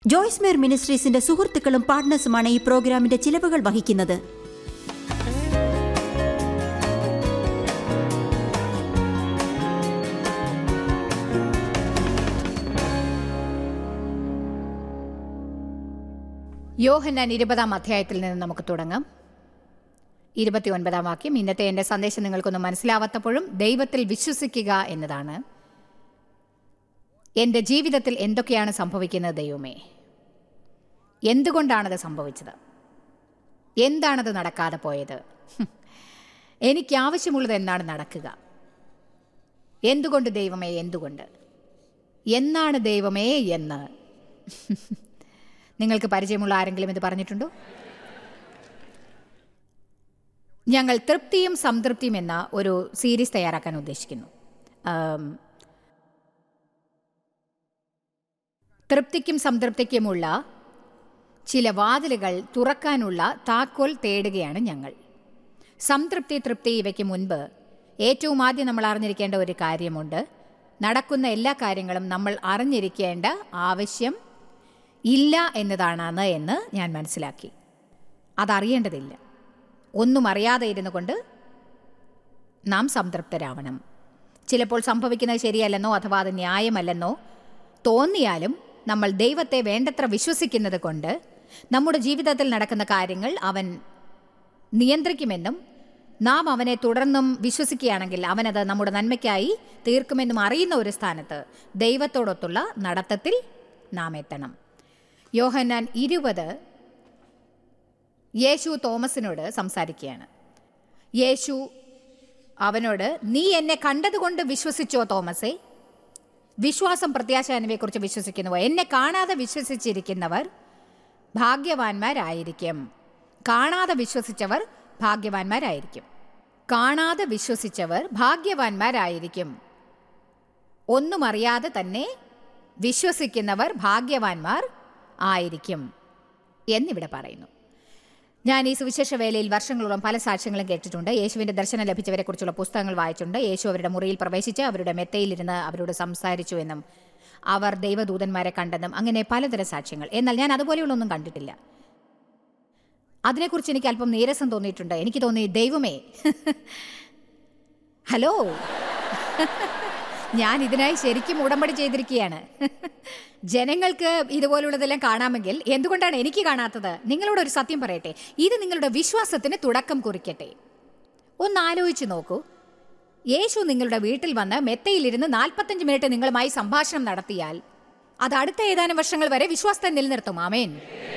ജോയ്സ് മേർ മിനിസ്ട്രീസിന്റെ സുഹൃത്തുക്കളും പാർട്ട്നേഴ്സുമാണ് ഈ പ്രോഗ്രാമിന്റെ ചിലവുകൾ വഹിക്കുന്നത് യോഹന്നാൻ ഇരുപതാം അധ്യായത്തിൽ നിന്ന് നമുക്ക് തുടങ്ങാം ഇരുപത്തി ഒൻപതാം വാക്യം ഇന്നത്തെ എൻ്റെ സന്ദേശം നിങ്ങൾക്കൊന്നും മനസ്സിലാവാത്തപ്പോഴും ദൈവത്തിൽ വിശ്വസിക്കുക എന്നതാണ് എൻ്റെ ജീവിതത്തിൽ എന്തൊക്കെയാണ് സംഭവിക്കുന്നത് ദൈവമേ എന്തുകൊണ്ടാണത് സംഭവിച്ചത് എന്താണത് നടക്കാതെ പോയത് ഹും. എനിക്ക് ആവശ്യമുള്ളത് എന്താണ് നടക്കുക എന്തുകൊണ്ട് ദൈവമേ എന്തുകൊണ്ട് എന്നാണ് ദൈവമേ എന്ന് നിങ്ങൾക്ക് പരിചയമുള്ള ആരെങ്കിലും ഇത് പറഞ്ഞിട്ടുണ്ടോ ഞങ്ങൾ തൃപ്തിയും സംതൃപ്തിയും എന്ന ഒരു സീരീസ് തയ്യാറാക്കാൻ ഉദ്ദേശിക്കുന്നു ആം, തൃപ്തിക്കും സംതൃപ്തിക്കുമുള്ള ചില വാതിലുകൾ തുറക്കാനുള്ള താക്കോൽ തേടുകയാണ് ഞങ്ങൾ സംതൃപ്തി തൃപ്തി ഇവയ്ക്ക് മുൻപ് ഏറ്റവും ആദ്യം നമ്മൾ അറിഞ്ഞിരിക്കേണ്ട ഒരു കാര്യമുണ്ട് നടക്കുന്ന എല്ലാ കാര്യങ്ങളും നമ്മൾ അറിഞ്ഞിരിക്കേണ്ട ആവശ്യം ഇല്ല എന്നതാണെന്ന് എന്ന് ഞാൻ മനസ്സിലാക്കി അതറിയേണ്ടതില്ല ഒന്നും അറിയാതെ ഇരുന്നു കൊണ്ട് നാം സംതൃപ്തരാവണം ചിലപ്പോൾ സംഭവിക്കുന്നത് ശരിയല്ലെന്നോ അഥവാ അത് ന്യായമല്ലെന്നോ തോന്നിയാലും നമ്മൾ ദൈവത്തെ വേണ്ടത്ര വിശ്വസിക്കുന്നത് കൊണ്ട് നമ്മുടെ ജീവിതത്തിൽ നടക്കുന്ന കാര്യങ്ങൾ അവൻ നിയന്ത്രിക്കുമെന്നും നാം അവനെ തുടർന്നും വിശ്വസിക്കുകയാണെങ്കിൽ അവനത് നമ്മുടെ നന്മയ്ക്കായി തീർക്കുമെന്നും അറിയുന്ന ഒരു സ്ഥാനത്ത് ദൈവത്തോടൊത്തുള്ള നടത്തത്തിൽ നാം എത്തണം യോഹന്നാൻ ഇരുപത് യേശു തോമസിനോട് സംസാരിക്കുകയാണ് യേശു അവനോട് നീ എന്നെ കണ്ടതുകൊണ്ട് വിശ്വസിച്ചോ തോമസേ വിശ്വാസം പ്രത്യാശ എന്നിവയെക്കുറിച്ച് വിശ്വസിക്കുന്നുവോ എന്നെ കാണാതെ വിശ്വസിച്ചിരിക്കുന്നവർ ഭാഗ്യവാന്മാരായിരിക്കും കാണാതെ വിശ്വസിച്ചവർ ഭാഗ്യവാന്മാരായിരിക്കും കാണാതെ വിശ്വസിച്ചവർ ഭാഗ്യവാന്മാരായിരിക്കും ഒന്നും അറിയാതെ തന്നെ വിശ്വസിക്കുന്നവർ ഭാഗ്യവാന്മാർ ആയിരിക്കും എന്നിവിടെ പറയുന്നു ഞാൻ ഈ സുവിശേഷ വേലയിൽ വർഷങ്ങളോളം പല സാക്ഷ്യങ്ങളും കേട്ടിട്ടുണ്ട് യേശുവിന്റെ ദർശനം ലഭിച്ചവരെക്കുറിച്ചുള്ള പുസ്തകങ്ങൾ വായിച്ചിട്ടുണ്ട് യേശു അവരുടെ മുറിയിൽ പ്രവേശിച്ച് അവരുടെ മെത്തയിലിരുന്ന് അവരോട് സംസാരിച്ചു എന്നും അവർ ദൈവദൂതന്മാരെ കണ്ടെന്നും അങ്ങനെ പലതരം സാക്ഷ്യങ്ങൾ എന്നാൽ ഞാൻ അതുപോലെയുള്ളൊന്നും കണ്ടിട്ടില്ല അതിനെക്കുറിച്ച് എനിക്ക് അല്പം നീരസം തോന്നിയിട്ടുണ്ട് എനിക്ക് തോന്നി ദൈവമേ ഹലോ ഞാൻ ഇതിനായി ശരിക്കും ഉടമ്പടി ചെയ്തിരിക്കുകയാണ് ജനങ്ങൾക്ക് ഇതുപോലുള്ളതെല്ലാം കാണാമെങ്കിൽ എന്തുകൊണ്ടാണ് എനിക്ക് കാണാത്തത് നിങ്ങളോട് ഒരു സത്യം പറയട്ടെ ഇത് നിങ്ങളുടെ വിശ്വാസത്തിന് തുടക്കം കുറിക്കട്ടെ ഒന്ന് ആലോചിച്ച് നോക്കൂ യേശു നിങ്ങളുടെ വീട്ടിൽ വന്ന് മെത്തയിലിരുന്ന് നാൽപ്പത്തഞ്ച് മിനിറ്റ് നിങ്ങളുമായി സംഭാഷണം നടത്തിയാൽ അത് അടുത്ത ഏതാനും വർഷങ്ങൾ വരെ വിശ്വാസത്തെ നിലനിർത്തും ആമേൻ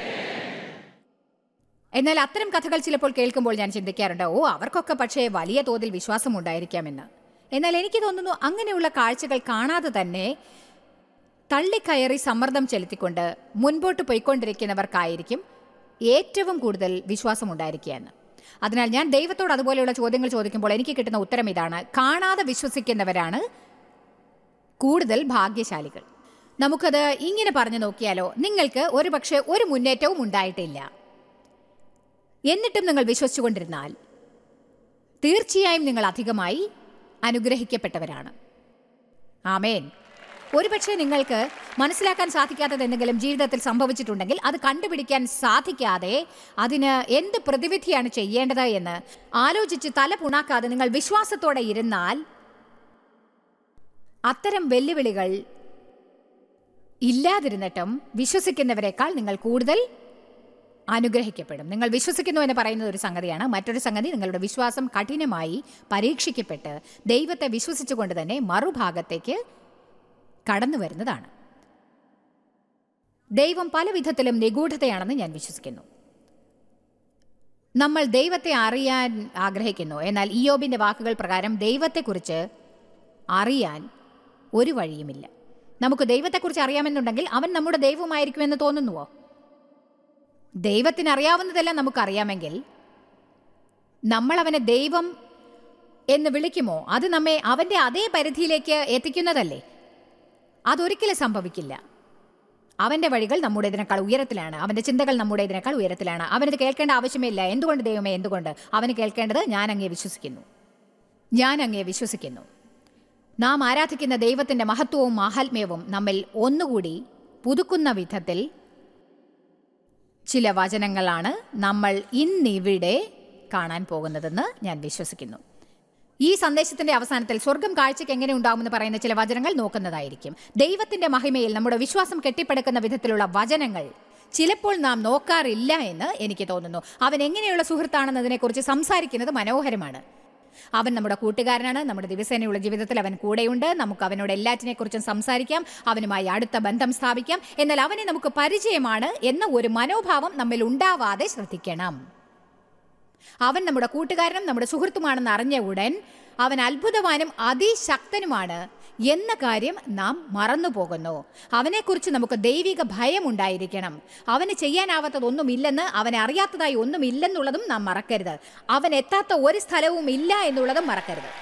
എന്നാൽ അത്തരം കഥകൾ ചിലപ്പോൾ കേൾക്കുമ്പോൾ ഞാൻ ചിന്തിക്കാറുണ്ട് ഓ അവർക്കൊക്കെ പക്ഷേ വലിയ തോതിൽ വിശ്വാസം ഉണ്ടായിരിക്കാമെന്ന് എന്നാൽ എനിക്ക് തോന്നുന്നു അങ്ങനെയുള്ള കാഴ്ചകൾ കാണാതെ തന്നെ തള്ളിക്കയറി സമ്മർദ്ദം ചെലുത്തിക്കൊണ്ട് മുൻപോട്ട് പോയിക്കൊണ്ടിരിക്കുന്നവർക്കായിരിക്കും ഏറ്റവും കൂടുതൽ വിശ്വാസം ഉണ്ടായിരിക്കുകയെന്ന് അതിനാൽ ഞാൻ ദൈവത്തോട് അതുപോലെയുള്ള ചോദ്യങ്ങൾ ചോദിക്കുമ്പോൾ എനിക്ക് കിട്ടുന്ന ഉത്തരം ഇതാണ് കാണാതെ വിശ്വസിക്കുന്നവരാണ് കൂടുതൽ ഭാഗ്യശാലികൾ നമുക്കത് ഇങ്ങനെ പറഞ്ഞു നോക്കിയാലോ നിങ്ങൾക്ക് ഒരുപക്ഷെ ഒരു മുന്നേറ്റവും ഉണ്ടായിട്ടില്ല എന്നിട്ടും നിങ്ങൾ വിശ്വസിച്ചുകൊണ്ടിരുന്നാൽ തീർച്ചയായും നിങ്ങൾ അധികമായി അനുഗ്രഹിക്കപ്പെട്ടവരാണ് ആമേൻ ഒരുപക്ഷെ നിങ്ങൾക്ക് മനസ്സിലാക്കാൻ സാധിക്കാത്തത് എന്തെങ്കിലും ജീവിതത്തിൽ സംഭവിച്ചിട്ടുണ്ടെങ്കിൽ അത് കണ്ടുപിടിക്കാൻ സാധിക്കാതെ അതിന് എന്ത് പ്രതിവിധിയാണ് ചെയ്യേണ്ടത് എന്ന് ആലോചിച്ച് തല പുണാക്കാതെ നിങ്ങൾ വിശ്വാസത്തോടെ ഇരുന്നാൽ അത്തരം വെല്ലുവിളികൾ ഇല്ലാതിരുന്നിട്ടും വിശ്വസിക്കുന്നവരെക്കാൾ നിങ്ങൾ കൂടുതൽ അനുഗ്രഹിക്കപ്പെടും നിങ്ങൾ വിശ്വസിക്കുന്നു എന്ന് പറയുന്നത് ഒരു സംഗതിയാണ് മറ്റൊരു സംഗതി നിങ്ങളുടെ വിശ്വാസം കഠിനമായി പരീക്ഷിക്കപ്പെട്ട് ദൈവത്തെ വിശ്വസിച്ചുകൊണ്ട് തന്നെ മറുഭാഗത്തേക്ക് കടന്നു വരുന്നതാണ് ദൈവം പല വിധത്തിലും നിഗൂഢതയാണെന്ന് ഞാൻ വിശ്വസിക്കുന്നു നമ്മൾ ദൈവത്തെ അറിയാൻ ആഗ്രഹിക്കുന്നു എന്നാൽ ഇയോബിന്റെ വാക്കുകൾ പ്രകാരം ദൈവത്തെക്കുറിച്ച് അറിയാൻ ഒരു വഴിയുമില്ല നമുക്ക് ദൈവത്തെക്കുറിച്ച് അറിയാമെന്നുണ്ടെങ്കിൽ അവൻ നമ്മുടെ ദൈവമായിരിക്കുമെന്ന് തോന്നുന്നുവോ ദൈവത്തിന് അറിയാവുന്നതെല്ലാം നമുക്കറിയാമെങ്കിൽ നമ്മൾ അവനെ ദൈവം എന്ന് വിളിക്കുമോ അത് നമ്മെ അവൻ്റെ അതേ പരിധിയിലേക്ക് എത്തിക്കുന്നതല്ലേ അതൊരിക്കലും സംഭവിക്കില്ല അവൻ്റെ വഴികൾ നമ്മുടേതിനേക്കാൾ ഉയരത്തിലാണ് അവൻ്റെ ചിന്തകൾ നമ്മുടേതിനേക്കാൾ ഉയരത്തിലാണ് അവനത് കേൾക്കേണ്ട ആവശ്യമില്ല എന്തുകൊണ്ട് ദൈവമേ എന്തുകൊണ്ട് അവന് കേൾക്കേണ്ടത് ഞാൻ അങ്ങേ വിശ്വസിക്കുന്നു ഞാൻ അങ്ങേ വിശ്വസിക്കുന്നു നാം ആരാധിക്കുന്ന ദൈവത്തിൻ്റെ മഹത്വവും മാഹാത്മ്യവും നമ്മിൽ ഒന്നുകൂടി പുതുക്കുന്ന വിധത്തിൽ ചില വചനങ്ങളാണ് നമ്മൾ ഇന്നിവിടെ കാണാൻ പോകുന്നതെന്ന് ഞാൻ വിശ്വസിക്കുന്നു ഈ സന്ദേശത്തിന്റെ അവസാനത്തിൽ സ്വർഗം കാഴ്ചയ്ക്ക് എങ്ങനെ ഉണ്ടാകുമെന്ന് പറയുന്ന ചില വചനങ്ങൾ നോക്കുന്നതായിരിക്കും ദൈവത്തിന്റെ മഹിമയിൽ നമ്മുടെ വിശ്വാസം കെട്ടിപ്പടുക്കുന്ന വിധത്തിലുള്ള വചനങ്ങൾ ചിലപ്പോൾ നാം നോക്കാറില്ല എന്ന് എനിക്ക് തോന്നുന്നു അവൻ എങ്ങനെയുള്ള സുഹൃത്താണെന്നതിനെക്കുറിച്ച് സംസാരിക്കുന്നത് മനോഹരമാണ് അവൻ നമ്മുടെ കൂട്ടുകാരനാണ് നമ്മുടെ ദിവസേനയുള്ള ജീവിതത്തിൽ അവൻ കൂടെയുണ്ട് നമുക്ക് അവനോട് എല്ലാറ്റിനെക്കുറിച്ചും സംസാരിക്കാം അവനുമായി അടുത്ത ബന്ധം സ്ഥാപിക്കാം എന്നാൽ അവനെ നമുക്ക് പരിചയമാണ് എന്ന ഒരു മനോഭാവം നമ്മിൽ ഉണ്ടാവാതെ ശ്രദ്ധിക്കണം അവൻ നമ്മുടെ കൂട്ടുകാരനും നമ്മുടെ സുഹൃത്തുമാണെന്ന് അറിഞ്ഞ ഉടൻ അവൻ അത്ഭുതവാനും അതിശക്തനുമാണ് എന്ന കാര്യം നാം മറന്നു പോകുന്നു അവനെക്കുറിച്ച് നമുക്ക് ദൈവിക ഭയം ഉണ്ടായിരിക്കണം അവന് ചെയ്യാനാവാത്തതൊന്നുമില്ലെന്ന് അവനെ അറിയാത്തതായി ഒന്നുമില്ലെന്നുള്ളതും നാം മറക്കരുത് അവൻ എത്താത്ത ഒരു സ്ഥലവും ഇല്ല എന്നുള്ളതും മറക്കരുത്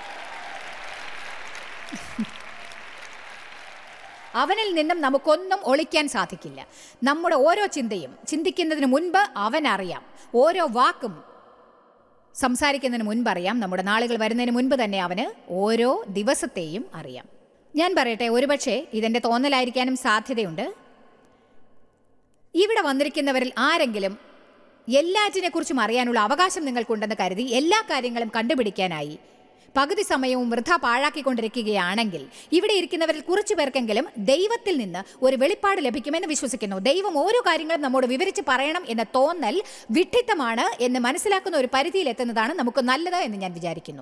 അവനിൽ നിന്നും നമുക്കൊന്നും ഒളിക്കാൻ സാധിക്കില്ല നമ്മുടെ ഓരോ ചിന്തയും ചിന്തിക്കുന്നതിന് മുൻപ് അവൻ അറിയാം ഓരോ വാക്കും സംസാരിക്കുന്നതിന് മുൻപ് അറിയാം നമ്മുടെ നാളുകൾ വരുന്നതിന് മുൻപ് തന്നെ അവന് ഓരോ ദിവസത്തെയും അറിയാം ഞാൻ പറയട്ടെ ഒരുപക്ഷെ ഇതെന്റെ തോന്നലായിരിക്കാനും സാധ്യതയുണ്ട് ഇവിടെ വന്നിരിക്കുന്നവരിൽ ആരെങ്കിലും എല്ലാറ്റിനെക്കുറിച്ചും അറിയാനുള്ള അവകാശം നിങ്ങൾക്കുണ്ടെന്ന് കരുതി എല്ലാ കാര്യങ്ങളും കണ്ടുപിടിക്കാനായി പകുതി സമയവും വൃഥ പാഴാക്കിക്കൊണ്ടിരിക്കുകയാണെങ്കിൽ ഇവിടെ ഇരിക്കുന്നവരിൽ കുറച്ചു പേർക്കെങ്കിലും ദൈവത്തിൽ നിന്ന് ഒരു വെളിപ്പാട് ലഭിക്കുമെന്ന് വിശ്വസിക്കുന്നു ദൈവം ഓരോ കാര്യങ്ങളും നമ്മോട് വിവരിച്ച് പറയണം എന്ന തോന്നൽ വിഡ്ഢിത്തമാണ് എന്ന് മനസ്സിലാക്കുന്ന ഒരു പരിധിയിൽ എത്തുന്നതാണ് നമുക്ക് നല്ലത് എന്ന് ഞാൻ വിചാരിക്കുന്നു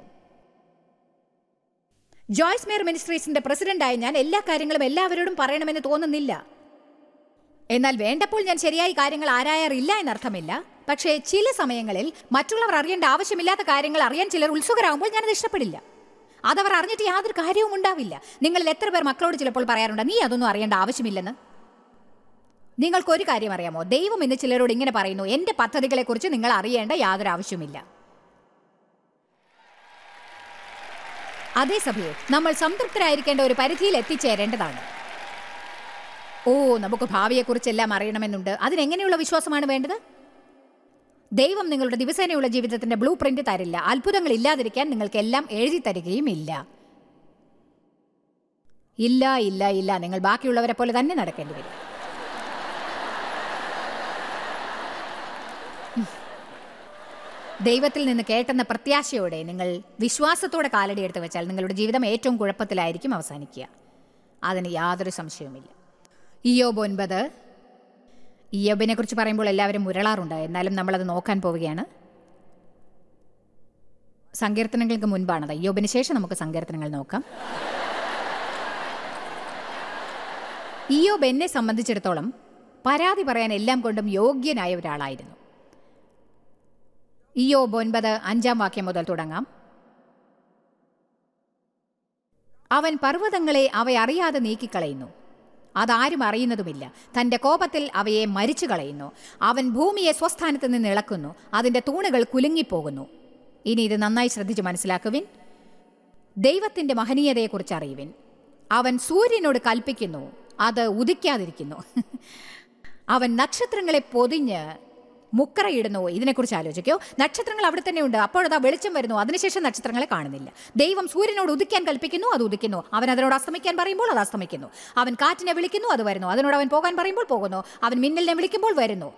ജോയ്സ് മേയർ മിനിസ്ട്രീസിന്റെ പ്രസിഡന്റായി ഞാൻ എല്ലാ കാര്യങ്ങളും എല്ലാവരോടും പറയണമെന്ന് തോന്നുന്നില്ല എന്നാൽ വേണ്ടപ്പോൾ ഞാൻ ശരിയായി കാര്യങ്ങൾ ആരായാറില്ല എന്നർത്ഥമില്ല പക്ഷേ ചില സമയങ്ങളിൽ മറ്റുള്ളവർ അറിയേണ്ട ആവശ്യമില്ലാത്ത കാര്യങ്ങൾ അറിയാൻ ചിലർ ഉത്സുകരാകുമ്പോൾ ഞാനത് ഇഷ്ടപ്പെടില്ല അതവർ അറിഞ്ഞിട്ട് യാതൊരു കാര്യവും ഉണ്ടാവില്ല നിങ്ങളിൽ എത്ര പേർ മക്കളോട് ചിലപ്പോൾ പറയാറുണ്ട് നീ അതൊന്നും അറിയേണ്ട ആവശ്യമില്ലെന്ന് നിങ്ങൾക്കൊരു കാര്യം അറിയാമോ ദൈവം ഇന്ന് ചിലരോട് ഇങ്ങനെ പറയുന്നു എന്റെ പദ്ധതികളെക്കുറിച്ച് നിങ്ങൾ അറിയേണ്ട യാതൊരു ആവശ്യമില്ല അതേസമയം നമ്മൾ സംതൃപ്തരായിരിക്കേണ്ട ഒരു പരിധിയിൽ എത്തിച്ചേരേണ്ടതാണ് ഓ നമുക്ക് ഭാവിയെക്കുറിച്ചെല്ലാം അറിയണമെന്നുണ്ട് അതിനെങ്ങനെയുള്ള വിശ്വാസമാണ് വേണ്ടത് ദൈവം നിങ്ങളുടെ ദിവസേനയുള്ള ജീവിതത്തിന്റെ ബ്ലൂ പ്രിന്റ് തരില്ല അത്ഭുതങ്ങൾ ഇല്ലാതിരിക്കാൻ നിങ്ങൾക്ക് എല്ലാം എഴുതി തരികയും ഇല്ല ഇല്ല ഇല്ല ഇല്ല നിങ്ങൾ ബാക്കിയുള്ളവരെ പോലെ തന്നെ നടക്കേണ്ടി വരും ദൈവത്തിൽ നിന്ന് കേട്ടെന്ന പ്രത്യാശയോടെ നിങ്ങൾ വിശ്വാസത്തോടെ കാലടി എടുത്ത് വെച്ചാൽ നിങ്ങളുടെ ജീവിതം ഏറ്റവും കുഴപ്പത്തിലായിരിക്കും അവസാനിക്കുക അതിന് യാതൊരു സംശയവുമില്ല ഇയോബ് ഒൻപത് ഇയോബിനെ കുറിച്ച് പറയുമ്പോൾ എല്ലാവരും മുരളാറുണ്ട് എന്നാലും നമ്മളത് നോക്കാൻ പോവുകയാണ് സങ്കീർത്തനങ്ങൾക്ക് മുൻപാണത് ഇയോബിന് ശേഷം നമുക്ക് സങ്കീർത്തനങ്ങൾ നോക്കാം ഇയോബ് എന്നെ സംബന്ധിച്ചിടത്തോളം പരാതി പറയാൻ എല്ലാം കൊണ്ടും യോഗ്യനായ ഒരാളായിരുന്നു ഇയോബ് ഒൻപത് അഞ്ചാം വാക്യം മുതൽ തുടങ്ങാം അവൻ പർവ്വതങ്ങളെ അവയറിയാതെ നീക്കിക്കളയുന്നു അതാരും അറിയുന്നതുമില്ല തന്റെ കോപത്തിൽ അവയെ മരിച്ചു കളയുന്നു അവൻ ഭൂമിയെ സ്വസ്ഥാനത്ത് നിന്ന് ഇളക്കുന്നു അതിന്റെ തൂണുകൾ കുലുങ്ങിപ്പോകുന്നു ഇനി ഇത് നന്നായി ശ്രദ്ധിച്ച് മനസ്സിലാക്കുവിൻ ദൈവത്തിന്റെ മഹനീയതയെക്കുറിച്ച് അറിയുവിൻ അവൻ സൂര്യനോട് കൽപ്പിക്കുന്നു അത് ഉദിക്കാതിരിക്കുന്നു അവൻ നക്ഷത്രങ്ങളെ പൊതിഞ്ഞ് മുക്കറയിടുന്നു ഇതിനെക്കുറിച്ച് ആലോചിക്കോ നക്ഷത്രങ്ങൾ അവിടെ തന്നെ ഉണ്ട് അപ്പോഴതാ വെളിച്ചം വരുന്നു അതിനുശേഷം നക്ഷത്രങ്ങളെ കാണുന്നില്ല ദൈവം സൂര്യനോട് ഉദിക്കാൻ കൽപ്പിക്കുന്നു അത് ഉദിക്കുന്നു അവൻ അതിനോട് അസ്തമിക്കാൻ പറയുമ്പോൾ അത് അസ്തമിക്കുന്നു അവൻ കാറ്റിനെ വിളിക്കുന്നു അത് വരുന്നു അതിനോട് അവൻ പോകാൻ പറയുമ്പോൾ പോകുന്നു അവൻ മിന്നലിനെ വിളിക്കുമ്പോൾ വരുന്നു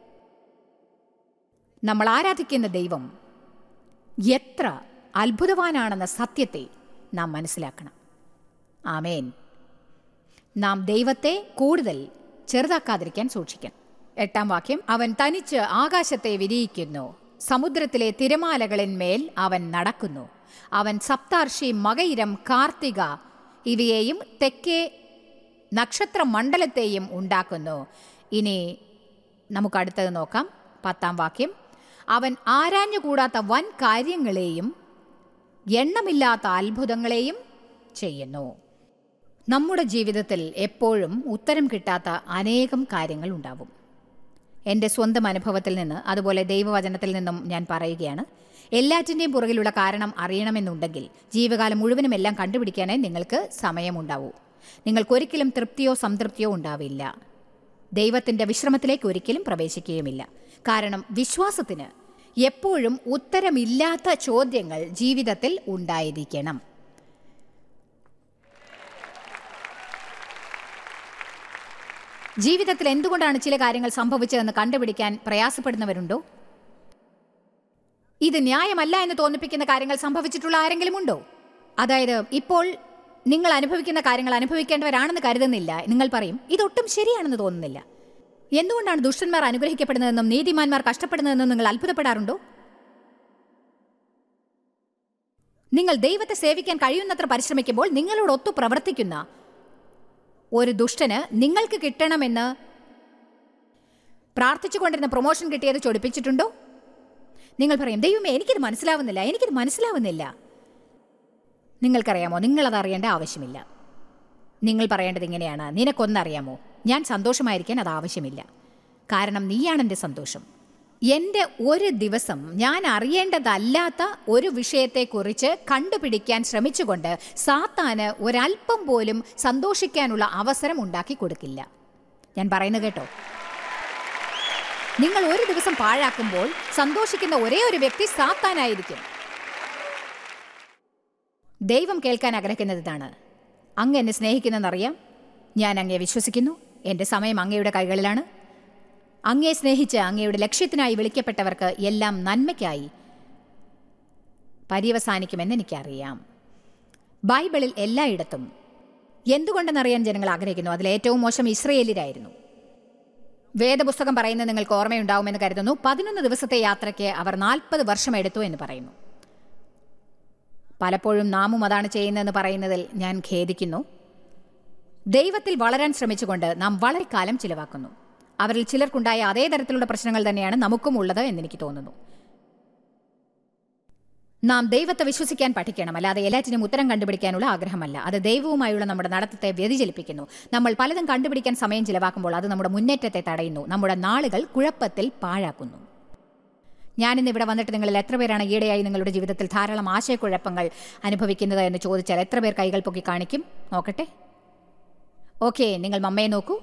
നമ്മൾ ആരാധിക്കുന്ന ദൈവം എത്ര അത്ഭുതവാനാണെന്ന സത്യത്തെ നാം മനസ്സിലാക്കണം ആമേൻ നാം ദൈവത്തെ കൂടുതൽ ചെറുതാക്കാതിരിക്കാൻ സൂക്ഷിക്കണം എട്ടാം വാക്യം അവൻ തനിച്ച് ആകാശത്തെ വിരിയിക്കുന്നു സമുദ്രത്തിലെ തിരമാലകളിന്മേൽ അവൻ നടക്കുന്നു അവൻ സപ്താർഷി മകയിരം കാർത്തിക ഇവയെയും തെക്കേ നക്ഷത്രമണ്ഡലത്തെയും ഉണ്ടാക്കുന്നു ഇനി നമുക്ക് അടുത്തത് നോക്കാം പത്താം വാക്യം അവൻ ആരാഞ്ഞുകൂടാത്ത വൻ കാര്യങ്ങളെയും എണ്ണമില്ലാത്ത അത്ഭുതങ്ങളെയും ചെയ്യുന്നു നമ്മുടെ ജീവിതത്തിൽ എപ്പോഴും ഉത്തരം കിട്ടാത്ത അനേകം കാര്യങ്ങൾ ഉണ്ടാവും എൻ്റെ സ്വന്തം അനുഭവത്തിൽ നിന്ന് അതുപോലെ ദൈവവചനത്തിൽ നിന്നും ഞാൻ പറയുകയാണ് എല്ലാറ്റിൻ്റെയും പുറകിലുള്ള കാരണം അറിയണമെന്നുണ്ടെങ്കിൽ ജീവകാലം മുഴുവനും എല്ലാം കണ്ടുപിടിക്കാനേ നിങ്ങൾക്ക് സമയമുണ്ടാവൂ നിങ്ങൾക്കൊരിക്കലും തൃപ്തിയോ സംതൃപ്തിയോ ഉണ്ടാവില്ല ദൈവത്തിൻ്റെ വിശ്രമത്തിലേക്ക് ഒരിക്കലും പ്രവേശിക്കുകയുമില്ല കാരണം വിശ്വാസത്തിന് എപ്പോഴും ഉത്തരമില്ലാത്ത ചോദ്യങ്ങൾ ജീവിതത്തിൽ ഉണ്ടായിരിക്കണം ജീവിതത്തിൽ എന്തുകൊണ്ടാണ് ചില കാര്യങ്ങൾ സംഭവിച്ചതെന്ന് കണ്ടുപിടിക്കാൻ പ്രയാസപ്പെടുന്നവരുണ്ടോ ഇത് ന്യായമല്ല എന്ന് തോന്നിപ്പിക്കുന്ന കാര്യങ്ങൾ സംഭവിച്ചിട്ടുള്ള ആരെങ്കിലും ഉണ്ടോ അതായത് ഇപ്പോൾ നിങ്ങൾ അനുഭവിക്കുന്ന കാര്യങ്ങൾ അനുഭവിക്കേണ്ടവരാണെന്ന് കരുതുന്നില്ല നിങ്ങൾ പറയും ഇതൊട്ടും ശരിയാണെന്ന് തോന്നുന്നില്ല എന്തുകൊണ്ടാണ് ദുഷ്ടന്മാർ അനുഗ്രഹിക്കപ്പെടുന്നതെന്നും നീതിമാന്മാർ കഷ്ടപ്പെടുന്നതെന്നും നിങ്ങൾ അത്ഭുതപ്പെടാറുണ്ടോ നിങ്ങൾ ദൈവത്തെ സേവിക്കാൻ കഴിയുന്നത്ര പരിശ്രമിക്കുമ്പോൾ നിങ്ങളോടൊത്തു പ്രവർത്തിക്കുന്ന ഒരു ദുഷ്ടന് നിങ്ങൾക്ക് കിട്ടണമെന്ന് പ്രാർത്ഥിച്ചുകൊണ്ടിരുന്ന പ്രൊമോഷൻ കിട്ടിയത് ചൊടിപ്പിച്ചിട്ടുണ്ടോ നിങ്ങൾ പറയും ദൈവമേ എനിക്കിത് മനസ്സിലാവുന്നില്ല എനിക്കിത് മനസ്സിലാവുന്നില്ല നിങ്ങൾക്കറിയാമോ നിങ്ങളത് അറിയേണ്ട ആവശ്യമില്ല നിങ്ങൾ പറയേണ്ടത് ഇങ്ങനെയാണ് നിനക്കൊന്നറിയാമോ ഞാൻ സന്തോഷമായിരിക്കാൻ അത് ആവശ്യമില്ല കാരണം നീയാണ് എൻ്റെ സന്തോഷം എൻ്റെ ഒരു ദിവസം ഞാൻ അറിയേണ്ടതല്ലാത്ത ഒരു വിഷയത്തെക്കുറിച്ച് കണ്ടുപിടിക്കാൻ ശ്രമിച്ചുകൊണ്ട് സാത്താന് ഒരല്പം പോലും സന്തോഷിക്കാനുള്ള അവസരം ഉണ്ടാക്കി കൊടുക്കില്ല ഞാൻ പറയുന്നത് കേട്ടോ നിങ്ങൾ ഒരു ദിവസം പാഴാക്കുമ്പോൾ സന്തോഷിക്കുന്ന ഒരേ ഒരു വ്യക്തി സാത്താനായിരിക്കും ദൈവം കേൾക്കാൻ ആഗ്രഹിക്കുന്നത് ഇതാണ് അങ്ങ് എന്നെ സ്നേഹിക്കുന്നെന്നറിയാം ഞാൻ അങ്ങയെ വിശ്വസിക്കുന്നു എൻ്റെ സമയം അങ്ങയുടെ കൈകളിലാണ് അങ്ങയെ സ്നേഹിച്ച് അങ്ങയുടെ ലക്ഷ്യത്തിനായി വിളിക്കപ്പെട്ടവർക്ക് എല്ലാം നന്മയ്ക്കായി പര്യവസാനിക്കുമെന്ന് എനിക്കറിയാം ബൈബിളിൽ എല്ലായിടത്തും എന്തുകൊണ്ടെന്നറിയാൻ ജനങ്ങൾ ആഗ്രഹിക്കുന്നു അതിൽ ഏറ്റവും മോശം ഇസ്രയേലിലായിരുന്നു വേദപുസ്തകം പറയുന്നത് നിങ്ങൾക്ക് ഓർമ്മയുണ്ടാവുമെന്ന് കരുതുന്നു പതിനൊന്ന് ദിവസത്തെ യാത്രയ്ക്ക് അവർ നാൽപ്പത് വർഷം എടുത്തു എന്ന് പറയുന്നു പലപ്പോഴും നാമും അതാണ് ചെയ്യുന്നതെന്ന് പറയുന്നതിൽ ഞാൻ ഖേദിക്കുന്നു ദൈവത്തിൽ വളരാൻ ശ്രമിച്ചുകൊണ്ട് നാം വളരെ കാലം ചിലവാക്കുന്നു അവരിൽ ചിലർക്കുണ്ടായ അതേ തരത്തിലുള്ള പ്രശ്നങ്ങൾ തന്നെയാണ് നമുക്കും ഉള്ളത് എന്നെനിക്ക് തോന്നുന്നു നാം ദൈവത്തെ വിശ്വസിക്കാൻ പഠിക്കണം അല്ലാതെ എല്ലാറ്റിനും ഉത്തരം കണ്ടുപിടിക്കാനുള്ള ആഗ്രഹമല്ല അത് ദൈവവുമായുള്ള നമ്മുടെ നടത്തത്തെ വ്യതിചലിപ്പിക്കുന്നു നമ്മൾ പലതും കണ്ടുപിടിക്കാൻ സമയം ചിലവാക്കുമ്പോൾ അത് നമ്മുടെ മുന്നേറ്റത്തെ തടയുന്നു നമ്മുടെ നാളുകൾ കുഴപ്പത്തിൽ പാഴാക്കുന്നു ഞാനിന്ന് ഇവിടെ വന്നിട്ട് നിങ്ങളിൽ എത്ര പേരാണ് ഈയിടെയായി നിങ്ങളുടെ ജീവിതത്തിൽ ധാരാളം ആശയക്കുഴപ്പങ്ങൾ അനുഭവിക്കുന്നത് എന്ന് ചോദിച്ചാൽ എത്ര പേർ കൈകൾ പൊക്കി കാണിക്കും നോക്കട്ടെ ഓക്കെ നിങ്ങൾ മമ്മയെ നോക്കൂ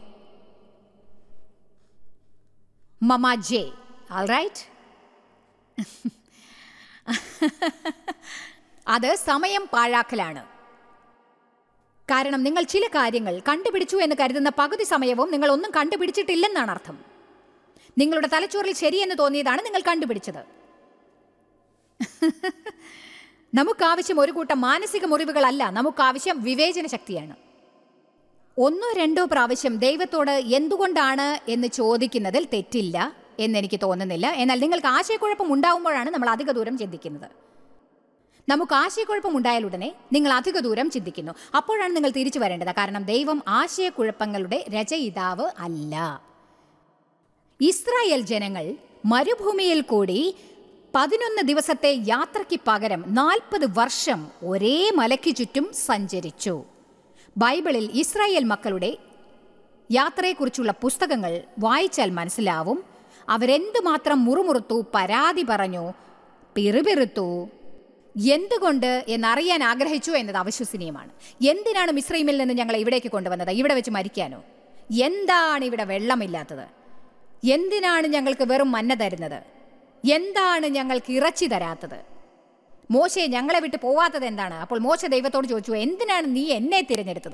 മമ ജെ ആൾ റൈറ്റ് അത് സമയം പാഴാക്കലാണ് കാരണം നിങ്ങൾ ചില കാര്യങ്ങൾ കണ്ടുപിടിച്ചു എന്ന് കരുതുന്ന പകുതി സമയവും നിങ്ങൾ ഒന്നും കണ്ടുപിടിച്ചിട്ടില്ലെന്നാണ് അർത്ഥം നിങ്ങളുടെ തലച്ചോറിൽ ശരിയെന്ന് തോന്നിയതാണ് നിങ്ങൾ കണ്ടുപിടിച്ചത് നമുക്കാവശ്യം ഒരു കൂട്ടം മാനസിക മുറിവുകളല്ല നമുക്കാവശ്യം വിവേചന ശക്തിയാണ് ഒന്നോ രണ്ടോ പ്രാവശ്യം ദൈവത്തോട് എന്തുകൊണ്ടാണ് എന്ന് ചോദിക്കുന്നതിൽ തെറ്റില്ല എന്നെനിക്ക് തോന്നുന്നില്ല എന്നാൽ നിങ്ങൾക്ക് ആശയക്കുഴപ്പം ഉണ്ടാവുമ്പോഴാണ് നമ്മൾ അധിക ദൂരം ചിന്തിക്കുന്നത് നമുക്ക് ആശയക്കുഴപ്പം ഉണ്ടായാലുടനെ നിങ്ങൾ അധിക ദൂരം ചിന്തിക്കുന്നു അപ്പോഴാണ് നിങ്ങൾ തിരിച്ചു വരേണ്ടത് കാരണം ദൈവം ആശയക്കുഴപ്പങ്ങളുടെ രചയിതാവ് അല്ല ഇസ്രായേൽ ജനങ്ങൾ മരുഭൂമിയിൽ കൂടി പതിനൊന്ന് ദിവസത്തെ യാത്രയ്ക്ക് പകരം നാൽപ്പത് വർഷം ഒരേ മലയ്ക്ക് ചുറ്റും സഞ്ചരിച്ചു ബൈബിളിൽ ഇസ്രായേൽ മക്കളുടെ യാത്രയെക്കുറിച്ചുള്ള പുസ്തകങ്ങൾ വായിച്ചാൽ മനസ്സിലാവും അവരെന്തുമാത്രം മുറുമുറുത്തു പരാതി പറഞ്ഞു പിറുപിറുത്തു എന്തുകൊണ്ട് എന്നറിയാൻ ആഗ്രഹിച്ചു എന്നത് അവിശ്വസനീയമാണ് എന്തിനാണ് മിശ്രൈമിൽ നിന്ന് ഞങ്ങളെ ഇവിടേക്ക് കൊണ്ടുവന്നത് ഇവിടെ വെച്ച് മരിക്കാനോ എന്താണ് ഇവിടെ വെള്ളമില്ലാത്തത് എന്തിനാണ് ഞങ്ങൾക്ക് വെറും മന്ന തരുന്നത് എന്താണ് ഞങ്ങൾക്ക് ഇറച്ചി തരാത്തത് മോശയെ ഞങ്ങളെ വിട്ട് പോവാത്തത് എന്താണ് അപ്പോൾ മോശ ദൈവത്തോട് ചോദിച്ചു എന്തിനാണ് നീ എന്നെ തിരഞ്ഞെടുത്തത്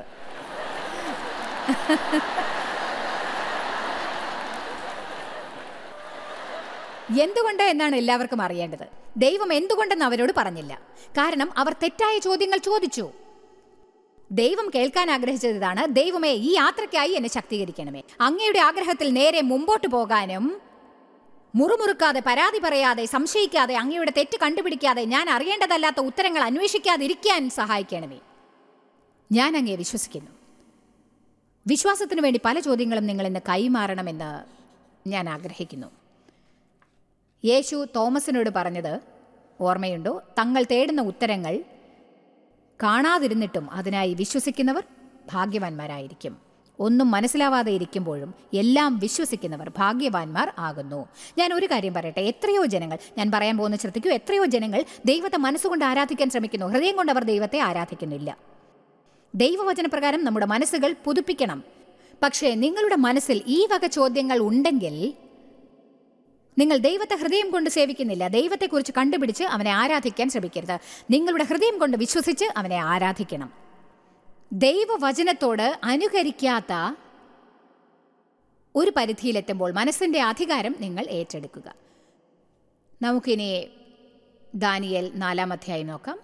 എന്തുകൊണ്ട് എന്നാണ് എല്ലാവർക്കും അറിയേണ്ടത് ദൈവം എന്തുകൊണ്ടെന്ന് അവരോട് പറഞ്ഞില്ല കാരണം അവർ തെറ്റായ ചോദ്യങ്ങൾ ചോദിച്ചു ദൈവം കേൾക്കാൻ ആഗ്രഹിച്ചത് ഇതാണ് ദൈവമേ ഈ യാത്രയ്ക്കായി എന്നെ ശക്തീകരിക്കണമേ അങ്ങയുടെ ആഗ്രഹത്തിൽ നേരെ മുമ്പോട്ട് പോകാനും മുറുമുറുക്കാതെ പരാതി പറയാതെ സംശയിക്കാതെ അങ്ങയുടെ തെറ്റ് കണ്ടുപിടിക്കാതെ ഞാൻ അറിയേണ്ടതല്ലാത്ത ഉത്തരങ്ങൾ അന്വേഷിക്കാതിരിക്കാൻ സഹായിക്കണമേ ഞാൻ അങ്ങയെ വിശ്വസിക്കുന്നു വിശ്വാസത്തിനു വേണ്ടി പല ചോദ്യങ്ങളും നിങ്ങൾ ഇന്ന് കൈമാറണമെന്ന് ഞാൻ ആഗ്രഹിക്കുന്നു യേശു തോമസിനോട് പറഞ്ഞത് ഓർമ്മയുണ്ടോ തങ്ങൾ തേടുന്ന ഉത്തരങ്ങൾ കാണാതിരുന്നിട്ടും അതിനായി വിശ്വസിക്കുന്നവർ ഭാഗ്യവാന്മാരായിരിക്കും ഒന്നും മനസ്സിലാവാതെ ഇരിക്കുമ്പോഴും എല്ലാം വിശ്വസിക്കുന്നവർ ഭാഗ്യവാന്മാർ ആകുന്നു ഞാൻ ഒരു കാര്യം പറയട്ടെ എത്രയോ ജനങ്ങൾ ഞാൻ പറയാൻ പോകുന്ന ശ്രദ്ധിക്കൂ എത്രയോ ജനങ്ങൾ ദൈവത്തെ മനസ്സുകൊണ്ട് ആരാധിക്കാൻ ശ്രമിക്കുന്നു ഹൃദയം കൊണ്ട് അവർ ദൈവത്തെ ആരാധിക്കുന്നില്ല ദൈവവചനപ്രകാരം നമ്മുടെ മനസ്സുകൾ പുതുപ്പിക്കണം പക്ഷേ നിങ്ങളുടെ മനസ്സിൽ ഈ വക ചോദ്യങ്ങൾ ഉണ്ടെങ്കിൽ നിങ്ങൾ ദൈവത്തെ ഹൃദയം കൊണ്ട് സേവിക്കുന്നില്ല ദൈവത്തെക്കുറിച്ച് കണ്ടുപിടിച്ച് അവനെ ആരാധിക്കാൻ ശ്രമിക്കരുത് നിങ്ങളുടെ ഹൃദയം കൊണ്ട് വിശ്വസിച്ച് അവനെ ആരാധിക്കണം ദൈവവചനത്തോട് അനുകരിക്കാത്ത ഒരു പരിധിയിലെത്തുമ്പോൾ മനസ്സിൻ്റെ അധികാരം നിങ്ങൾ ഏറ്റെടുക്കുക നമുക്കിനി ദാനിയൽ നാലാം അധ്യായം നോക്കാം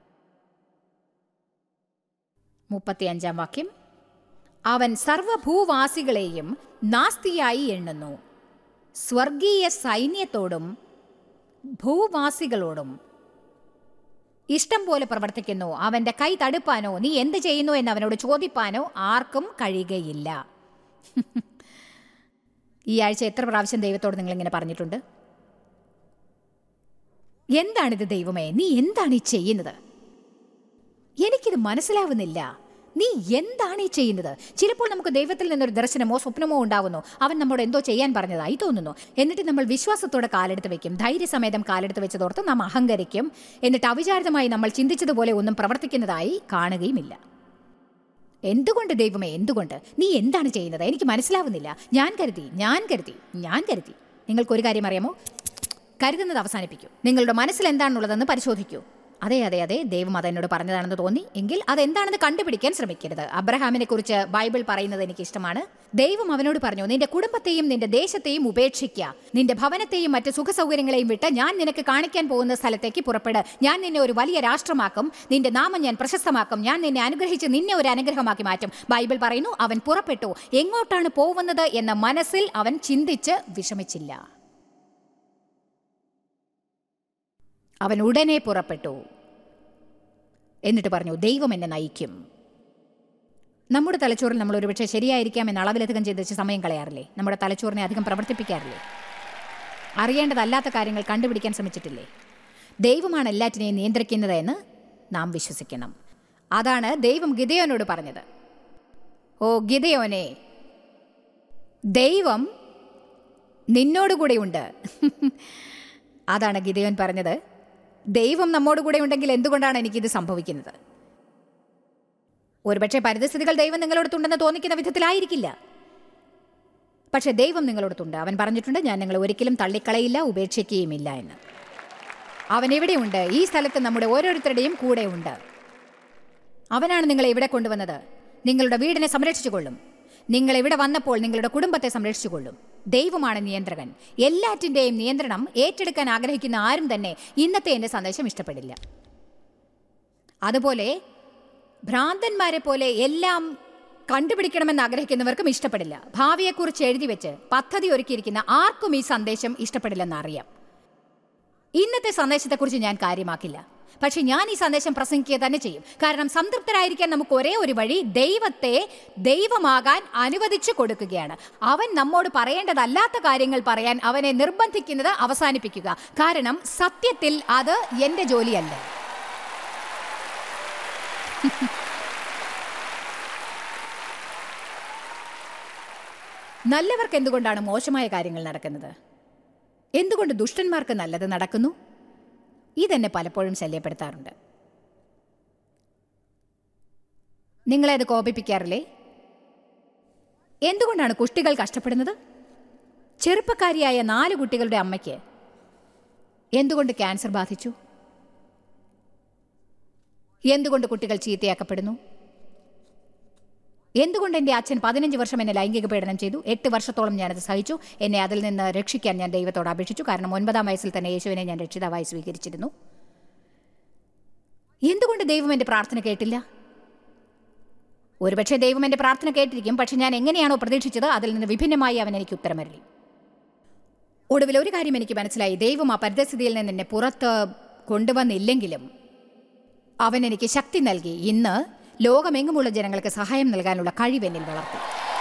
മുപ്പത്തിയഞ്ചാം വാക്യം അവൻ സർവഭൂവാസികളെയും നാസ്തിയായി എണ്ണുന്നു സ്വർഗീയ സൈന്യത്തോടും ഭൂവാസികളോടും ഇഷ്ടം പോലെ പ്രവർത്തിക്കുന്നു അവന്റെ കൈ തടുപ്പാനോ നീ എന്ത് ചെയ്യുന്നു എന്ന് അവനോട് ചോദിപ്പാനോ ആർക്കും കഴിയുകയില്ല ഈ ആഴ്ച എത്ര പ്രാവശ്യം ദൈവത്തോട് നിങ്ങൾ ഇങ്ങനെ പറഞ്ഞിട്ടുണ്ട് എന്താണിത് ദൈവമേ നീ എന്താണ് ഈ ചെയ്യുന്നത് എനിക്കിത് മനസ്സിലാവുന്നില്ല നീ എന്താണ് ഈ ചെയ്യുന്നത് ചിലപ്പോൾ നമുക്ക് ദൈവത്തിൽ നിന്നൊരു ദർശനമോ സ്വപ്നമോ ഉണ്ടാവുന്നു അവൻ നമ്മോട് എന്തോ ചെയ്യാൻ പറഞ്ഞതായി തോന്നുന്നു എന്നിട്ട് നമ്മൾ വിശ്വാസത്തോടെ കാലെടുത്ത് വെക്കും ധൈര്യസമേതം കാലെടുത്ത് വെച്ചതോർത്ത് നാം അഹങ്കരിക്കും എന്നിട്ട് അവിചാരിതമായി നമ്മൾ ചിന്തിച്ചതുപോലെ ഒന്നും പ്രവർത്തിക്കുന്നതായി കാണുകയുമില്ല എന്തുകൊണ്ട് ദൈവമേ എന്തുകൊണ്ട് നീ എന്താണ് ചെയ്യുന്നത് എനിക്ക് മനസ്സിലാവുന്നില്ല ഞാൻ കരുതി ഞാൻ കരുതി ഞാൻ കരുതി നിങ്ങൾക്കൊരു കാര്യം അറിയാമോ കരുതുന്നത് അവസാനിപ്പിക്കൂ നിങ്ങളുടെ മനസ്സിൽ എന്താണുള്ളതെന്ന് പരിശോധിക്കൂ അതെ അതെ അതെ ദൈവം അത് എന്നോട് പറഞ്ഞതാണെന്ന് തോന്നി എങ്കിൽ അതെന്താണെന്ന് കണ്ടുപിടിക്കാൻ ശ്രമിക്കരുത് അബ്രഹാമിനെ കുറിച്ച് ബൈബിൾ പറയുന്നത് എനിക്ക് ഇഷ്ടമാണ് ദൈവം അവനോട് പറഞ്ഞു നിന്റെ കുടുംബത്തെയും നിന്റെ ദേശത്തെയും ഉപേക്ഷിക്കുക നിന്റെ ഭവനത്തെയും മറ്റ് സുഖസൗകര്യങ്ങളെയും വിട്ട് ഞാൻ നിനക്ക് കാണിക്കാൻ പോകുന്ന സ്ഥലത്തേക്ക് പുറപ്പെട് ഞാൻ നിന്നെ ഒരു വലിയ രാഷ്ട്രമാക്കും നിന്റെ നാമം ഞാൻ പ്രശസ്തമാക്കും ഞാൻ നിന്നെ അനുഗ്രഹിച്ച് നിന്നെ ഒരു അനുഗ്രഹമാക്കി മാറ്റും ബൈബിൾ പറയുന്നു അവൻ പുറപ്പെട്ടു എങ്ങോട്ടാണ് പോകുന്നത് എന്ന മനസ്സിൽ അവൻ ചിന്തിച്ച് വിഷമിച്ചില്ല അവൻ ഉടനെ പുറപ്പെട്ടു എന്നിട്ട് പറഞ്ഞു ദൈവം എന്നെ നയിക്കും നമ്മുടെ തലച്ചോറിൽ നമ്മൾ ഒരുപക്ഷെ ശരിയായിരിക്കാം എന്ന അളവിലധികം ചിന്തിച്ച് സമയം കളയാറില്ലേ നമ്മുടെ തലച്ചോറിനെ അധികം പ്രവർത്തിപ്പിക്കാറില്ലേ അറിയേണ്ടതല്ലാത്ത കാര്യങ്ങൾ കണ്ടുപിടിക്കാൻ ശ്രമിച്ചിട്ടില്ലേ ദൈവമാണ് എല്ലാറ്റിനെയും നിയന്ത്രിക്കുന്നത് എന്ന് നാം വിശ്വസിക്കണം അതാണ് ദൈവം ഗിതയോനോട് പറഞ്ഞത് ഓ ഗിതയോനെ ദൈവം നിന്നോടുകൂടെയുണ്ട് അതാണ് ഗിതയോൻ പറഞ്ഞത് ദൈവം നമ്മോട് കൂടെ ഉണ്ടെങ്കിൽ എന്തുകൊണ്ടാണ് എനിക്കിത് സംഭവിക്കുന്നത് ഒരുപക്ഷെ പരിതസ്ഥിതികൾ ദൈവം നിങ്ങളോടത്തുണ്ടെന്ന് തോന്നിക്കുന്ന വിധത്തിലായിരിക്കില്ല പക്ഷെ ദൈവം നിങ്ങളോടത്തുണ്ട് അവൻ പറഞ്ഞിട്ടുണ്ട് ഞാൻ നിങ്ങളെ ഒരിക്കലും തള്ളിക്കളയില്ല ഉപേക്ഷിക്കുകയുമില്ല എന്ന് അവൻ എവിടെയുണ്ട് ഈ സ്ഥലത്ത് നമ്മുടെ ഓരോരുത്തരുടെയും കൂടെ ഉണ്ട് അവനാണ് നിങ്ങളെ ഇവിടെ കൊണ്ടുവന്നത് നിങ്ങളുടെ വീടിനെ സംരക്ഷിച്ചുകൊള്ളും നിങ്ങൾ ഇവിടെ വന്നപ്പോൾ നിങ്ങളുടെ കുടുംബത്തെ സംരക്ഷിച്ചുകൊള്ളും ദൈവമാണ് നിയന്ത്രകൻ എല്ലാറ്റിൻ്റെയും നിയന്ത്രണം ഏറ്റെടുക്കാൻ ആഗ്രഹിക്കുന്ന ആരും തന്നെ ഇന്നത്തെ എൻ്റെ സന്ദേശം ഇഷ്ടപ്പെടില്ല അതുപോലെ ഭ്രാന്തന്മാരെ പോലെ എല്ലാം കണ്ടുപിടിക്കണമെന്ന് ആഗ്രഹിക്കുന്നവർക്കും ഇഷ്ടപ്പെടില്ല ഭാവിയെക്കുറിച്ച് എഴുതി വെച്ച് പദ്ധതി ഒരുക്കിയിരിക്കുന്ന ആർക്കും ഈ സന്ദേശം ഇഷ്ടപ്പെടില്ലെന്ന് അറിയാം ഇന്നത്തെ സന്ദേശത്തെക്കുറിച്ച് ഞാൻ കാര്യമാക്കില്ല പക്ഷെ ഞാൻ ഈ സന്ദേശം പ്രസംഗിക്കുക തന്നെ ചെയ്യും കാരണം സംതൃപ്തരായിരിക്കാൻ നമുക്ക് ഒരേ ഒരു വഴി ദൈവത്തെ ദൈവമാകാൻ അനുവദിച്ചു കൊടുക്കുകയാണ് അവൻ നമ്മോട് പറയേണ്ടതല്ലാത്ത കാര്യങ്ങൾ പറയാൻ അവനെ നിർബന്ധിക്കുന്നത് അവസാനിപ്പിക്കുക കാരണം സത്യത്തിൽ അത് എന്റെ ജോലിയല്ല നല്ലവർക്ക് എന്തുകൊണ്ടാണ് മോശമായ കാര്യങ്ങൾ നടക്കുന്നത് എന്തുകൊണ്ട് ദുഷ്ടന്മാർക്ക് നല്ലത് നടക്കുന്നു ഇതെന്നെ പലപ്പോഴും ശല്യപ്പെടുത്താറുണ്ട് നിങ്ങളെ അത് കോപിപ്പിക്കാറില്ലേ എന്തുകൊണ്ടാണ് കുട്ടികൾ കഷ്ടപ്പെടുന്നത് ചെറുപ്പക്കാരിയായ നാല് കുട്ടികളുടെ അമ്മയ്ക്ക് എന്തുകൊണ്ട് ക്യാൻസർ ബാധിച്ചു എന്തുകൊണ്ട് കുട്ടികൾ ചീത്തയാക്കപ്പെടുന്നു എന്തുകൊണ്ട് എൻ്റെ അച്ഛൻ പതിനഞ്ച് വർഷം എന്നെ ലൈംഗിക പീഡനം ചെയ്തു എട്ട് വർഷത്തോളം ഞാനത് സഹിച്ചു എന്നെ അതിൽ നിന്ന് രക്ഷിക്കാൻ ഞാൻ ദൈവത്തോട് അപേക്ഷിച്ചു കാരണം ഒൻപതാം വയസ്സിൽ തന്നെ യേശുവിനെ ഞാൻ രക്ഷിതാവായി സ്വീകരിച്ചിരുന്നു എന്തുകൊണ്ട് ദൈവം എൻ്റെ പ്രാർത്ഥന കേട്ടില്ല ഒരുപക്ഷെ ദൈവം എൻ്റെ പ്രാർത്ഥന കേട്ടിരിക്കും പക്ഷെ ഞാൻ എങ്ങനെയാണോ പ്രതീക്ഷിച്ചത് അതിൽ നിന്ന് വിഭിന്നമായി അവൻ എനിക്ക് ഉത്തരമരളി ഒടുവിൽ ഒരു കാര്യം എനിക്ക് മനസ്സിലായി ദൈവം ആ പരിതസ്ഥിതിയിൽ നിന്ന് എന്നെ പുറത്ത് കൊണ്ടുവന്നില്ലെങ്കിലും അവൻ എനിക്ക് ശക്തി നൽകി ഇന്ന് ലോകമെങ്ങുമുള്ള ജനങ്ങൾക്ക് സഹായം നൽകാനുള്ള കഴിവ് എന്നിൽ വളർത്തി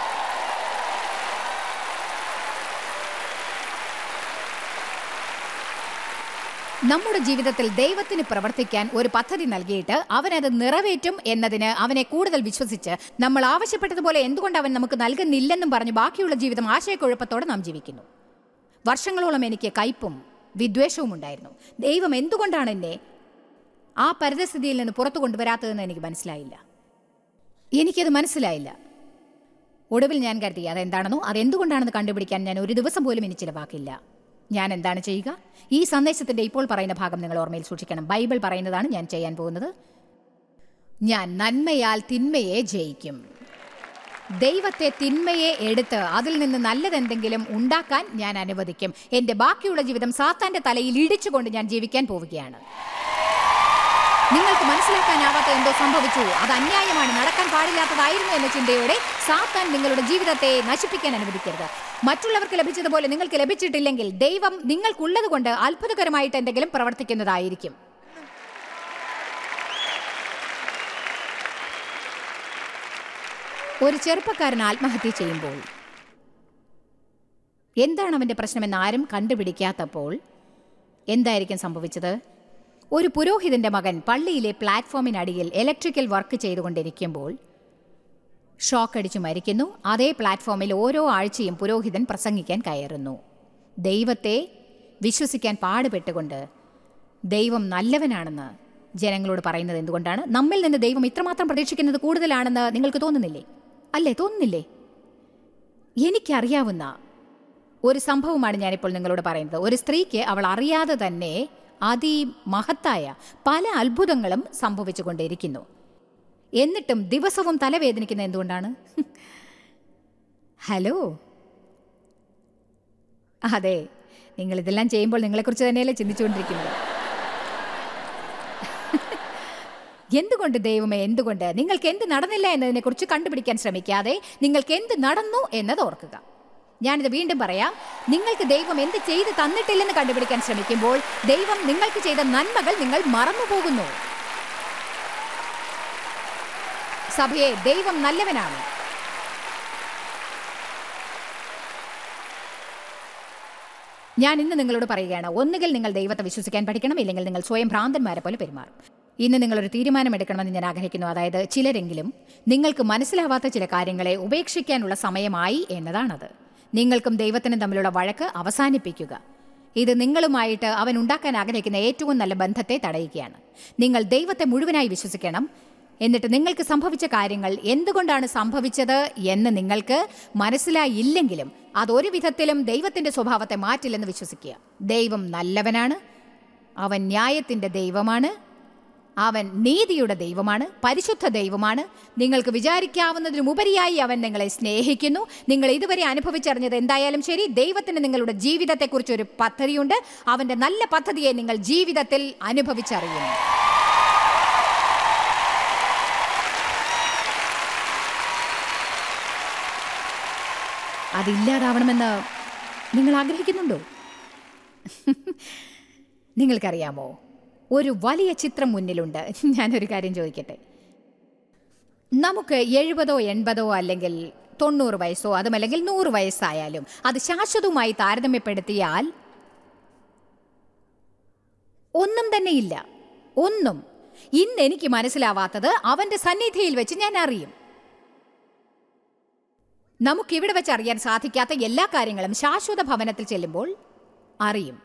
നമ്മുടെ ജീവിതത്തിൽ ദൈവത്തിന് പ്രവർത്തിക്കാൻ ഒരു പദ്ധതി നൽകിയിട്ട് അവനത് നിറവേറ്റും എന്നതിന് അവനെ കൂടുതൽ വിശ്വസിച്ച് നമ്മൾ ആവശ്യപ്പെട്ടതുപോലെ എന്തുകൊണ്ട് അവൻ നമുക്ക് നൽകുന്നില്ലെന്നും പറഞ്ഞ് ബാക്കിയുള്ള ജീവിതം ആശയക്കുഴപ്പത്തോടെ നാം ജീവിക്കുന്നു വർഷങ്ങളോളം എനിക്ക് കയ്പും വിദ്വേഷവും ഉണ്ടായിരുന്നു ദൈവം എന്തുകൊണ്ടാണ് എന്നെ ആ പരിതസ്ഥിതിയിൽ നിന്ന് പുറത്തു കൊണ്ടുവരാത്തതെന്ന് എനിക്ക് മനസ്സിലായില്ല എനിക്കത് മനസ്സിലായില്ല ഒടുവിൽ ഞാൻ കരുതി അതെന്താണെന്നോ അതെന്തുകൊണ്ടാണെന്ന് കണ്ടുപിടിക്കാൻ ഞാൻ ഒരു ദിവസം പോലും ഇനി ചിലവാക്കില്ല ഞാൻ എന്താണ് ചെയ്യുക ഈ സന്ദേശത്തിന്റെ ഇപ്പോൾ പറയുന്ന ഭാഗം നിങ്ങൾ ഓർമ്മയിൽ സൂക്ഷിക്കണം ബൈബിൾ പറയുന്നതാണ് ഞാൻ ചെയ്യാൻ പോകുന്നത് ഞാൻ നന്മയാൽ തിന്മയെ ജയിക്കും ദൈവത്തെ തിന്മയെ എടുത്ത് അതിൽ നിന്ന് നല്ലതെന്തെങ്കിലും ഉണ്ടാക്കാൻ ഞാൻ അനുവദിക്കും എന്റെ ബാക്കിയുള്ള ജീവിതം സാത്താന്റെ തലയിൽ ഇടിച്ചുകൊണ്ട് ഞാൻ ജീവിക്കാൻ പോവുകയാണ് നിങ്ങൾക്ക് മനസ്സിലാക്കാനാവാത്ത എന്തോ സംഭവിച്ചു അത് അന്യായമാണ് നടക്കാൻ പാടില്ലാത്തതായിരുന്നു എന്ന ചിന്തയോടെ സാത്താൻ നിങ്ങളുടെ ജീവിതത്തെ നശിപ്പിക്കാൻ അനുവദിക്കരുത് മറ്റുള്ളവർക്ക് ലഭിച്ചതുപോലെ നിങ്ങൾക്ക് ലഭിച്ചിട്ടില്ലെങ്കിൽ ദൈവം നിങ്ങൾക്കുള്ളത് കൊണ്ട് അത്ഭുതകരമായിട്ട് എന്തെങ്കിലും പ്രവർത്തിക്കുന്നതായിരിക്കും ഒരു ചെറുപ്പക്കാരൻ ആത്മഹത്യ ചെയ്യുമ്പോൾ എന്താണ് അവന്റെ പ്രശ്നമെന്ന് ആരും കണ്ടുപിടിക്കാത്തപ്പോൾ എന്തായിരിക്കും സംഭവിച്ചത് ഒരു പുരോഹിതന്റെ മകൻ പള്ളിയിലെ പ്ലാറ്റ്ഫോമിനടിയിൽ ഇലക്ട്രിക്കൽ വർക്ക് ചെയ്തുകൊണ്ടിരിക്കുമ്പോൾ ഷോക്ക് അടിച്ചു മരിക്കുന്നു അതേ പ്ലാറ്റ്ഫോമിൽ ഓരോ ആഴ്ചയും പുരോഹിതൻ പ്രസംഗിക്കാൻ കയറുന്നു ദൈവത്തെ വിശ്വസിക്കാൻ പാടുപെട്ടുകൊണ്ട് ദൈവം നല്ലവനാണെന്ന് ജനങ്ങളോട് പറയുന്നത് എന്തുകൊണ്ടാണ് നമ്മിൽ നിന്ന് ദൈവം ഇത്രമാത്രം പ്രതീക്ഷിക്കുന്നത് കൂടുതലാണെന്ന് നിങ്ങൾക്ക് തോന്നുന്നില്ലേ അല്ലേ തോന്നുന്നില്ലേ എനിക്കറിയാവുന്ന ഒരു സംഭവമാണ് ഞാനിപ്പോൾ നിങ്ങളോട് പറയുന്നത് ഒരു സ്ത്രീക്ക് അവൾ അറിയാതെ തന്നെ അതിമഹത്തായ പല അത്ഭുതങ്ങളും സംഭവിച്ചുകൊണ്ടിരിക്കുന്നു എന്നിട്ടും ദിവസവും തലവേദനിക്കുന്ന എന്തുകൊണ്ടാണ് ഹലോ അതെ നിങ്ങൾ ഇതെല്ലാം ചെയ്യുമ്പോൾ നിങ്ങളെക്കുറിച്ച് തന്നെയല്ലേ ചിന്തിച്ചുകൊണ്ടിരിക്കുന്നത് എന്തുകൊണ്ട് ദൈവമേ എന്തുകൊണ്ട് നിങ്ങൾക്ക് എന്ത് നടന്നില്ല എന്നതിനെക്കുറിച്ച് കണ്ടുപിടിക്കാൻ ശ്രമിക്കാതെ നിങ്ങൾക്ക് എന്ത് നടന്നു എന്നത് ഓർക്കുക ഞാനിത് വീണ്ടും പറയാം നിങ്ങൾക്ക് ദൈവം എന്ത് ചെയ്ത് തന്നിട്ടില്ലെന്ന് കണ്ടുപിടിക്കാൻ ശ്രമിക്കുമ്പോൾ ദൈവം നിങ്ങൾക്ക് ചെയ്ത നന്മകൾ നിങ്ങൾ മറന്നുപോകുന്നു സഭയെ ദൈവം നല്ലവനാണ് ഞാൻ ഇന്ന് നിങ്ങളോട് പറയുകയാണ് ഒന്നുകിൽ നിങ്ങൾ ദൈവത്തെ വിശ്വസിക്കാൻ പഠിക്കണം ഇല്ലെങ്കിൽ നിങ്ങൾ സ്വയം ഭ്രാന്തന്മാരെ പോലെ പെരുമാറും ഇന്ന് നിങ്ങളൊരു തീരുമാനമെടുക്കണമെന്ന് ഞാൻ ആഗ്രഹിക്കുന്നു അതായത് ചിലരെങ്കിലും നിങ്ങൾക്ക് മനസ്സിലാവാത്ത ചില കാര്യങ്ങളെ ഉപേക്ഷിക്കാനുള്ള സമയമായി എന്നതാണത് നിങ്ങൾക്കും ദൈവത്തിനും തമ്മിലുള്ള വഴക്ക് അവസാനിപ്പിക്കുക ഇത് നിങ്ങളുമായിട്ട് അവൻ ഉണ്ടാക്കാൻ ആഗ്രഹിക്കുന്ന ഏറ്റവും നല്ല ബന്ധത്തെ തടയുകയാണ് നിങ്ങൾ ദൈവത്തെ മുഴുവനായി വിശ്വസിക്കണം എന്നിട്ട് നിങ്ങൾക്ക് സംഭവിച്ച കാര്യങ്ങൾ എന്തുകൊണ്ടാണ് സംഭവിച്ചത് എന്ന് നിങ്ങൾക്ക് മനസ്സിലായില്ലെങ്കിലും അതൊരു വിധത്തിലും ദൈവത്തിന്റെ സ്വഭാവത്തെ മാറ്റില്ലെന്ന് വിശ്വസിക്കുക ദൈവം നല്ലവനാണ് അവൻ ന്യായത്തിന്റെ ദൈവമാണ് അവൻ നീതിയുടെ ദൈവമാണ് പരിശുദ്ധ ദൈവമാണ് നിങ്ങൾക്ക് വിചാരിക്കാവുന്നതിനുപരിയായി അവൻ നിങ്ങളെ സ്നേഹിക്കുന്നു നിങ്ങൾ ഇതുവരെ അനുഭവിച്ചറിഞ്ഞത് എന്തായാലും ശരി ദൈവത്തിന് നിങ്ങളുടെ ജീവിതത്തെക്കുറിച്ച് ഒരു പദ്ധതിയുണ്ട് അവന്റെ നല്ല പദ്ധതിയെ നിങ്ങൾ ജീവിതത്തിൽ അനുഭവിച്ചറിയുന്നു അതില്ലാതാവണമെന്ന് നിങ്ങൾ ആഗ്രഹിക്കുന്നുണ്ടോ നിങ്ങൾക്കറിയാമോ ഒരു വലിയ ചിത്രം മുന്നിലുണ്ട് ഞാനൊരു കാര്യം ചോദിക്കട്ടെ നമുക്ക് എഴുപതോ എൺപതോ അല്ലെങ്കിൽ തൊണ്ണൂറ് വയസ്സോ അതുമല്ലെങ്കിൽ നൂറ് വയസ്സായാലും അത് ശാശ്വതവുമായി താരതമ്യപ്പെടുത്തിയാൽ ഒന്നും തന്നെയില്ല ഒന്നും ഇന്ന് എനിക്ക് മനസ്സിലാവാത്തത് അവന്റെ സന്നിധിയിൽ വെച്ച് ഞാൻ അറിയും നമുക്കിവിടെ വെച്ച് അറിയാൻ സാധിക്കാത്ത എല്ലാ കാര്യങ്ങളും ശാശ്വത ഭവനത്തിൽ ചെല്ലുമ്പോൾ അറിയും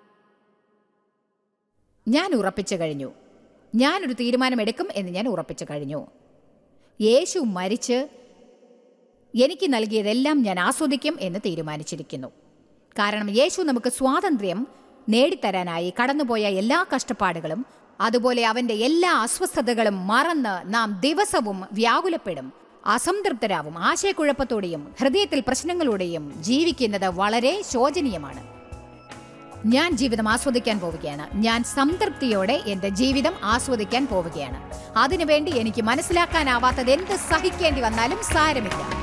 ഞാൻ ഉറപ്പിച്ചു കഴിഞ്ഞു ഞാനൊരു തീരുമാനമെടുക്കും എന്ന് ഞാൻ ഉറപ്പിച്ചു കഴിഞ്ഞു യേശു മരിച്ച് എനിക്ക് നൽകിയതെല്ലാം ഞാൻ ആസ്വദിക്കും എന്ന് തീരുമാനിച്ചിരിക്കുന്നു കാരണം യേശു നമുക്ക് സ്വാതന്ത്ര്യം നേടിത്തരാനായി കടന്നുപോയ എല്ലാ കഷ്ടപ്പാടുകളും അതുപോലെ അവന്റെ എല്ലാ അസ്വസ്ഥതകളും മറന്ന് നാം ദിവസവും വ്യാകുലപ്പെടും അസംതൃപ്തരാവും ആശയക്കുഴപ്പത്തോടെയും ഹൃദയത്തിൽ പ്രശ്നങ്ങളോടെയും ജീവിക്കുന്നത് വളരെ ശോചനീയമാണ് ഞാൻ ജീവിതം ആസ്വദിക്കാൻ പോവുകയാണ് ഞാൻ സംതൃപ്തിയോടെ എന്റെ ജീവിതം ആസ്വദിക്കാൻ പോവുകയാണ് അതിനുവേണ്ടി എനിക്ക് മനസ്സിലാക്കാനാവാത്തത് എന്ത് സഹിക്കേണ്ടി വന്നാലും സാരമില്ല